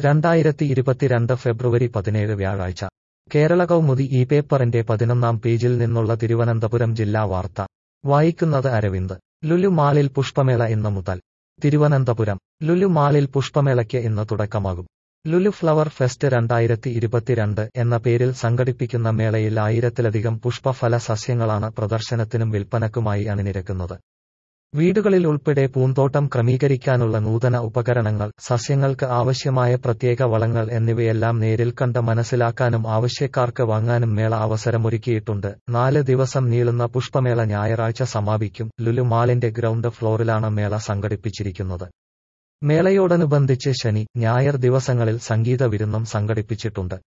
രണ്ടായിരത്തി ഇരുപത്തിരണ്ട് ഫെബ്രുവരി പതിനേഴ് വ്യാഴാഴ്ച കേരള കൗമുദി ഈ പേപ്പറിന്റെ പതിനൊന്നാം പേജിൽ നിന്നുള്ള തിരുവനന്തപുരം ജില്ലാ വാർത്ത വായിക്കുന്നത് അരവിന്ദ് ലുലു മാളിൽ പുഷ്പമേള ഇന്ന് മുതൽ തിരുവനന്തപുരം ലുലു മാളിൽ പുഷ്പമേളയ്ക്ക് ഇന്ന് തുടക്കമാകും ലുലു ഫ്ലവർ ഫെസ്റ്റ് രണ്ടായിരത്തി ഇരുപത്തിരണ്ട് എന്ന പേരിൽ സംഘടിപ്പിക്കുന്ന മേളയിൽ ആയിരത്തിലധികം പുഷ്പഫല സസ്യങ്ങളാണ് പ്രദർശനത്തിനും വിൽപ്പനക്കുമായി അണിനിരക്കുന്നത് വീടുകളിൽ ഉൾപ്പെടെ പൂന്തോട്ടം ക്രമീകരിക്കാനുള്ള നൂതന ഉപകരണങ്ങൾ സസ്യങ്ങൾക്ക് ആവശ്യമായ പ്രത്യേക വളങ്ങൾ എന്നിവയെല്ലാം നേരിൽ കണ്ട് മനസ്സിലാക്കാനും ആവശ്യക്കാർക്ക് വാങ്ങാനും മേള അവസരമൊരുക്കിയിട്ടുണ്ട് നാല് ദിവസം നീളുന്ന പുഷ്പമേള ഞായറാഴ്ച സമാപിക്കും ലുലു മാളിന്റെ ഗ്രൗണ്ട് ഫ്ലോറിലാണ് മേള സംഘടിപ്പിച്ചിരിക്കുന്നത് മേളയോടനുബന്ധിച്ച് ശനി ഞായർ ദിവസങ്ങളിൽ സംഗീത വിരുന്നും സംഘടിപ്പിച്ചിട്ടുണ്ട്